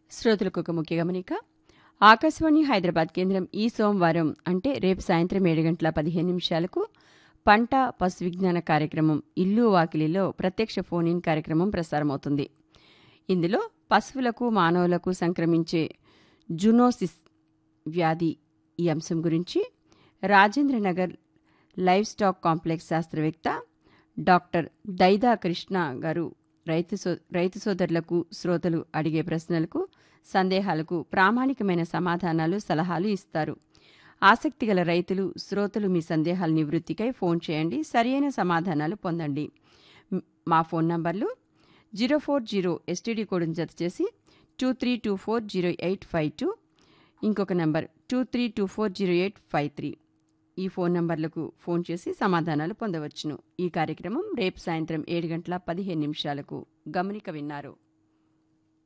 శ్రోతలకు ఒక ముఖ్య గమనిక ఆకాశవాణి హైదరాబాద్ కేంద్రం ఈ సోమవారం అంటే రేపు సాయంత్రం ఏడు గంటల పదిహేను నిమిషాలకు పంట పశు విజ్ఞాన కార్యక్రమం ఇల్లు వాకిలిలో ప్రత్యక్ష ఫోన్ ఇన్ కార్యక్రమం ప్రసారమవుతుంది ఇందులో పశువులకు మానవులకు సంక్రమించే జునోసిస్ వ్యాధి ఈ అంశం గురించి రాజేంద్రనగర్ లైవ్ స్టాక్ కాంప్లెక్స్ శాస్త్రవేత్త డాక్టర్ దైదా కృష్ణ గారు రైతు సో రైతు సోదరులకు శ్రోతలు అడిగే ప్రశ్నలకు సందేహాలకు ప్రామాణికమైన సమాధానాలు సలహాలు ఇస్తారు ఆసక్తిగల రైతులు శ్రోతలు మీ సందేహాల నివృత్తికై ఫోన్ చేయండి సరియైన సమాధానాలు పొందండి మ్, మా ఫోన్ నంబర్లు జీరో ఫోర్ జీరో ఎస్టీడీ కోడ్ని జత చేసి two three two four zero eight five two ఇంకొక number two three two four zero eight five three ఈ ఫోన్ నంబర్లకు ఫోన్ చేసి సమాధానాలు పొందవచ్చును ఈ కార్యక్రమం రేపు సాయంత్రం ఏడు గంటల పదిహేను నిమిషాలకు గమనిక విన్నారు